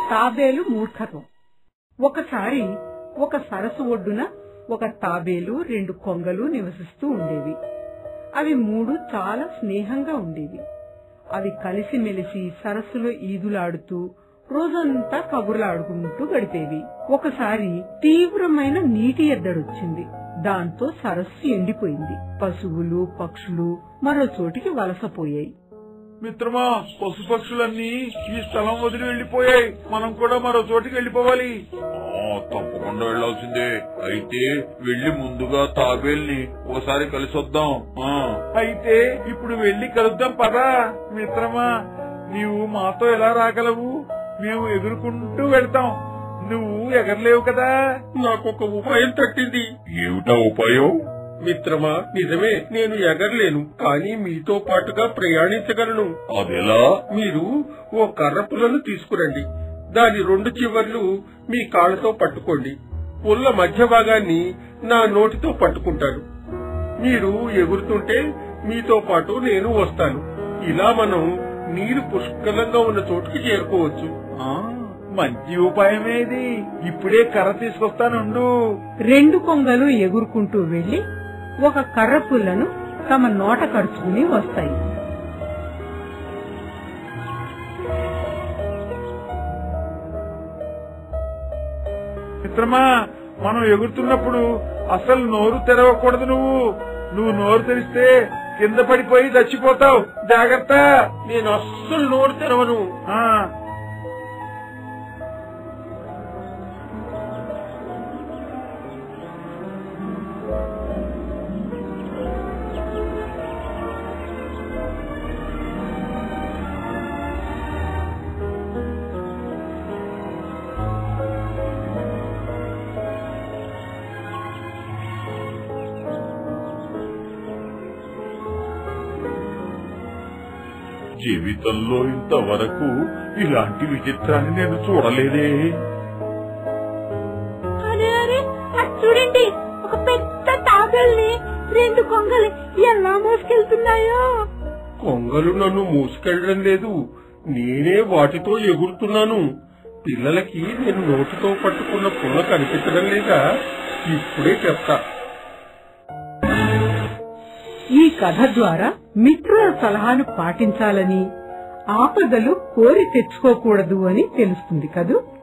తాబేలు మూర్ఖత్వం ఒకసారి ఒక సరస్సు ఒడ్డున ఒక తాబేలు రెండు కొంగలు నివసిస్తూ ఉండేవి అవి మూడు చాలా స్నేహంగా ఉండేవి అవి కలిసిమెలిసి సరస్సులో ఈదులాడుతూ రోజంతా కబుర్లాడుకుంటూ గడిపేవి ఒకసారి తీవ్రమైన నీటి ఎద్దడొచ్చింది దాంతో సరస్సు ఎండిపోయింది పశువులు పక్షులు మరో చోటికి వలసపోయాయి మిత్రమా పశు పక్షులన్నీ ఈ స్థలం వదిలి వెళ్లిపోయాయి మనం కూడా మరో చోటికి వెళ్లిపోవాలి తప్పకుండా వెళ్లాల్సిందే అయితే వెళ్లి ముందుగా తాబేల్ని ఓసారి కలిసొద్దాం అయితే ఇప్పుడు వెళ్లి కలుద్దాం పదా మిత్రమా నీవు మాతో ఎలా రాగలవు మేము ఎదుర్కొంటూ వెళ్తాం నువ్వు ఎగరలేవు కదా నాకొక ఉపాయం తట్టింది ఏమిటా ఉపాయం మిత్రమా నిజమే నేను ఎగరలేను కానీ మీతో పాటుగా ప్రయాణించగలను అదెలా మీరు ఓ కర్ర పుల్లను తీసుకురండి దాని రెండు చివర్లు మీ కాళ్ళతో పట్టుకోండి పుల్ల మధ్య భాగాన్ని నా నోటితో పట్టుకుంటాను మీరు ఎగురుతుంటే మీతో పాటు నేను వస్తాను ఇలా మనం నీరు పుష్కలంగా ఉన్న చోటుకి చేరుకోవచ్చు ఆ, మంచి ఉపాయమే ఇది ఇప్పుడే కర్ర తీసుకొస్తానుండు రెండు కొంగలు ఎగురుకుంటూ వెళ్లి ఒక కర్ర పుల్లను తమ నోట కరుచుకుని వస్తాయి మిత్రమా మనం ఎగురుతున్నప్పుడు అసలు నోరు తెరవకూడదు నువ్వు నువ్వు నోరు తెరిస్తే కింద పడిపోయి చచ్చిపోతావు జాగ్రత్త నేను అస్సలు నోరు తెరవను ఆ జీవితంలో ఇంతవరకు ఇలాంటి విచిత్రాన్ని నేను చూడలేదే అరే అరే అది చూడండి ఒక పెద్ద తాబేల్ని రెండు కొంగలు ఎలా మోసుకెళ్తున్నాయో కొంగలు నన్ను మూసుకెళ్ళడం లేదు నేనే వాటితో ఎగురుతున్నాను పిల్లలకి నేను నోటితో పట్టుకున్న పుల్ల కనిపించడం లేదా ఇప్పుడే చెప్తా ఈ కథ ద్వారా మిత్రుల సలహాను పాటించాలని ఆపదలు కోరి తెచ్చుకోకూడదు అని తెలుస్తుంది కదూ